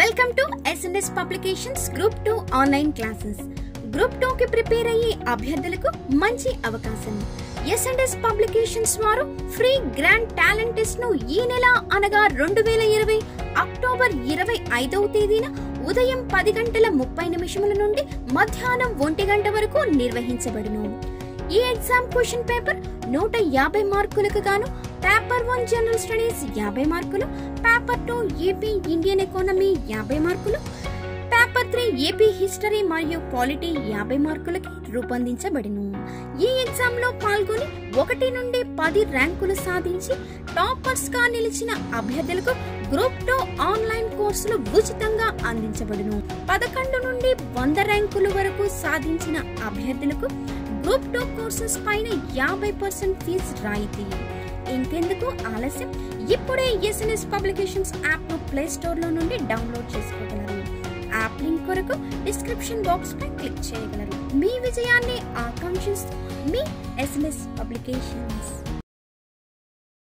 welcome to SNS publications group two online classes group two కి prepare అయ్యే అభ్యర్థులకు మంచి అవకాశం ఎస్ఎన్ఎస్ పబ్లికేషన్స్ వారు ఫ్రీ గ్రాండ్ టాలెంట్ టెస్ట్ ను ఈ నెల అనగా రెండు వేల ఇరవై అక్టోబర్ ఇరవై ఐదవ తేదీన ఉదయం పది గంటల ముప్పై నిమిషముల నుండి మధ్యాహ్నం ఒంటి గంట వరకు నిర్వహించబడును ఈ ఎగ్జామ్ క్వశ్చన్ పేపర్ నూట యాభై మార్కులకు గాను పేపర్ వన్ జనరల్ స్టడీస్ యాభై మార్కులు paper two AP Indian economy యాభై మార్కులు పేపర్ త్రీ ఏపీ హిస్టరీ మరియు పాలిటీ యాభై మార్కులకి రూపొందించబడిను ఈ ఎగ్జామ్ లో పాల్గొని ఒకటి నుండి పది ర్యాంకులు సాధించి టాపర్స్ గా నిలిచిన అభ్యర్థులకు గ్రూప్ టూ ఆన్లైన్ కోర్సులు ఉచితంగా అందించబడును పదకొండు నుండి వంద ర్యాంకుల వరకు సాధించిన అభ్యర్థులకు గ్రూప్ టూ కోర్సెస్ పైన యాభై పర్సెంట్ ఫీజు రాయితీ ఇంకెందుకు ఆలస్యం ఇప్పుడే ఎస్ఎన్ఎస్ పబ్లికేషన్స్ యాప్ ను ప్లే స్టోర్ లో నుండి డౌన్లోడ్ చేసుకోగలరు యాప్ లింక్ కొరకు డిస్క్రిప్షన్ బాక్స్ పై క్లిక్ చేయగలరు మీ విజయాన్ని ఆకాంక్షిస్తూ మీ ఎస్ఎన్ఎస్ పబ్లికేషన్స్